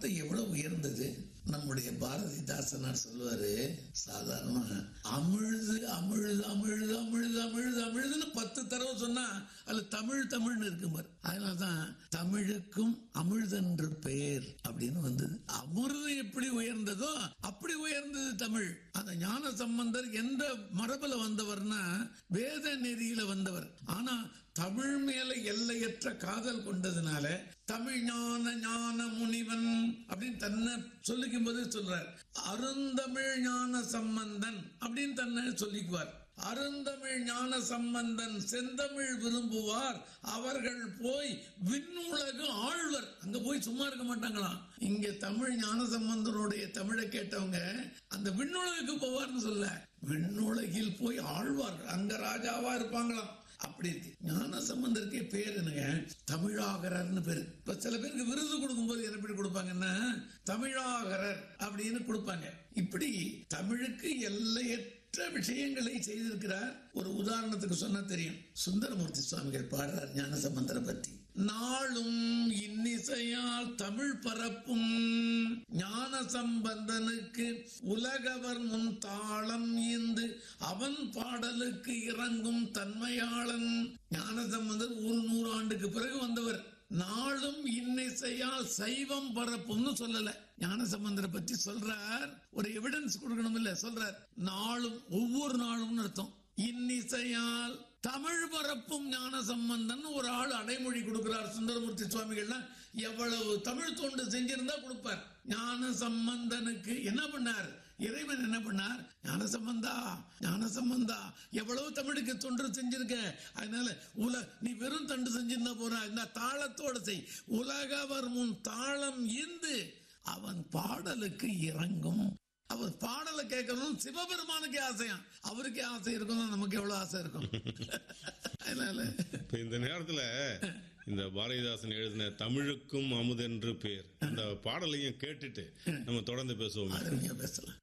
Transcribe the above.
வார்த்தை எவ்வளவு உயர்ந்தது நம்முடைய பாரதிதாசனார் சொல்லுவாரு சாதாரணமா அமிழ்து அமிழ்து அமிழ்து அமிழ்து அமிழ்து அமிழ்துன்னு பத்து தடவை சொன்னா அதுல தமிழ் தமிழ்னு இருக்கும் பாரு அதனாலதான் தமிழுக்கும் அமிழ்தென்று பெயர் அப்படின்னு வந்தது அமிர்தம் எப்படி உயர்ந்ததோ அப்படி உயர்ந்தது தமிழ் அந்த ஞான சம்பந்தர் எந்த மரபுல வந்தவர்னா வேத நெறியில வந்தவர் ஆனா தமிழ் மேல எல்லையற்ற காதல் கொண்டதுனால தமிழ் ஞான ஞான முனிவன் அப்படின்னு தன்னை சொல்லிக்கும் போது சொல்றார் அருந்தமிழ் ஞான சம்பந்தன் அப்படின்னு தன்னை சொல்லிக்குவார் அருந்தமிழ் ஞான சம்பந்தன் செந்தமிழ் விரும்புவார் அவர்கள் போய் விண்ணுலகு ஆழ்வர் அங்க போய் சும்மா இருக்க மாட்டாங்களாம் இங்க தமிழ் ஞான சம்பந்தனுடைய தமிழை கேட்டவங்க அந்த விண்ணுலகுக்கு போவார்னு சொல்ல விண்ணுலகில் போய் ஆழ்வார்கள் அங்க ராஜாவா இருப்பாங்களாம் அப்படி இருக்கு ஞான சம்பந்தருக்கே பேர் என்னங்க தமிழாகரர்னு பேரு இப்ப சில பேருக்கு விருது கொடுக்கும்போது என்ன பேர் கொடுப்பாங்கன்னா தமிழாகரர் அப்படின்னு கொடுப்பாங்க இப்படி தமிழுக்கு எல்லையற்ற விஷயங்களை செய்திருக்கிறார் ஒரு உதாரணத்துக்கு சொன்னா தெரியும் சுந்தரமூர்த்தி சுவாமிகள் பாடுறார் ஞான சம்பந்தரை பற்றி நாளும் இன்னிசையால் தமிழ் பரப்பும் ஞான சம்பந்தனுக்கு உலகவர் முன் தாளம் ஈந்து அவன் பாடலுக்கு இறங்கும் தன்மையாளன் ஞான சம்பந்தர் ஒரு நூறு ஆண்டுக்கு பிறகு வந்தவர் நாளும் இன்னிசையால் சைவம் பரப்பும்னு சொல்லல ஞான சம்பந்தரை பத்தி சொல்றார் ஒரு எவிடன்ஸ் கொடுக்கணும் இல்ல சொல்றார் நாளும் ஒவ்வொரு நாளும் அர்த்தம் இன்னிசையால் தமிழ் பரப்பும் ஞான சம்பந்தன் ஒரு ஆள் அடைமொழி கொடுக்கிறார் சுந்தரமூர்த்தி சுவாமிகள்னா எவ்வளவு தமிழ் தொண்டு செஞ்சிருந்தா கொடுப்பார் ஞான சம்பந்தனுக்கு என்ன பண்ணார் இறைவன் என்ன பண்ணார் ஞான சம்பந்தா ஞான சம்பந்தா எவ்வளவு தமிழுக்கு தொண்டு செஞ்சிருக்க அதனால உல நீ வெறும் தண்டு செஞ்சிருந்தா போறா இந்த தாளத்தோட செய் உலகவர் முன் தாளம் ஈந்து அவன் பாடலுக்கு இறங்கும் அவர் பாடலை கேட்கணும் சிவபெருமானுக்கே ஆசையா அவருக்கே ஆசை இருக்கும் நமக்கு எவ்வளவு ஆசை இருக்கும் அதனால இப்ப இந்த நேரத்துல இந்த பாரதிதாசன் எழுதின தமிழுக்கும் அமுதென்று பேர் அந்த பாடலையும் கேட்டுட்டு நம்ம தொடர்ந்து பேசுவோம் அருமையா பேசலாம்